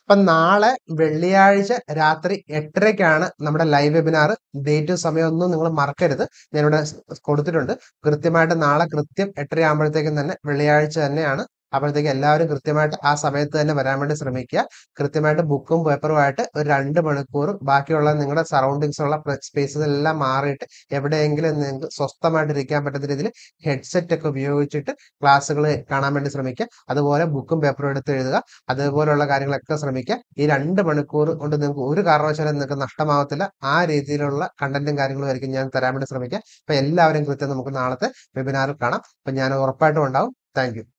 അപ്പം നാളെ വെള്ളിയാഴ്ച രാത്രി എട്ടരയ്ക്കാണ് നമ്മുടെ ലൈവ് വെബിനാർ ഡേറ്റും സമയമൊന്നും നിങ്ങൾ മറക്കരുത് ഞാനിവിടെ കൊടുത്തിട്ടുണ്ട് കൃത്യമായിട്ട് നാളെ കൃത്യം എട്ടര ആകുമ്പോഴത്തേക്കും തന്നെ വെള്ളിയാഴ്ച തന്നെയാണ് അപ്പോഴത്തേക്ക് എല്ലാവരും കൃത്യമായിട്ട് ആ സമയത്ത് തന്നെ വരാൻ വേണ്ടി ശ്രമിക്കുക കൃത്യമായിട്ട് ബുക്കും പേപ്പറുമായിട്ട് ഒരു രണ്ട് മണിക്കൂർ ബാക്കിയുള്ള നിങ്ങളുടെ സറൗണ്ടിങ്സ് ഉള്ള സ്പേസസ് മാറിയിട്ട് എവിടെയെങ്കിലും നിങ്ങൾക്ക് സ്വസ്ഥമായിട്ട് ഇരിക്കാൻ പറ്റുന്ന രീതിയിൽ ഹെഡ്സെറ്റ് ഒക്കെ ഉപയോഗിച്ചിട്ട് ക്ലാസ്സുകൾ കാണാൻ വേണ്ടി ശ്രമിക്കുക അതുപോലെ ബുക്കും പേപ്പറും എടുത്ത് എഴുതുക അതുപോലുള്ള കാര്യങ്ങളൊക്കെ ശ്രമിക്കുക ഈ രണ്ട് മണിക്കൂർ കൊണ്ട് നിങ്ങൾക്ക് ഒരു കാരണവശാലും നിങ്ങൾക്ക് നഷ്ടമാവത്തില്ല ആ രീതിയിലുള്ള കണ്ടന്റും കാര്യങ്ങളും ആയിരിക്കും ഞാൻ തരാൻ വേണ്ടി ശ്രമിക്കുക അപ്പൊ എല്ലാവരും കൃത്യം നമുക്ക് നാളത്തെ വെബിനാറിൽ കാണാം അപ്പൊ ഞാൻ ഉറപ്പായിട്ടും ഉണ്ടാവും താങ്ക്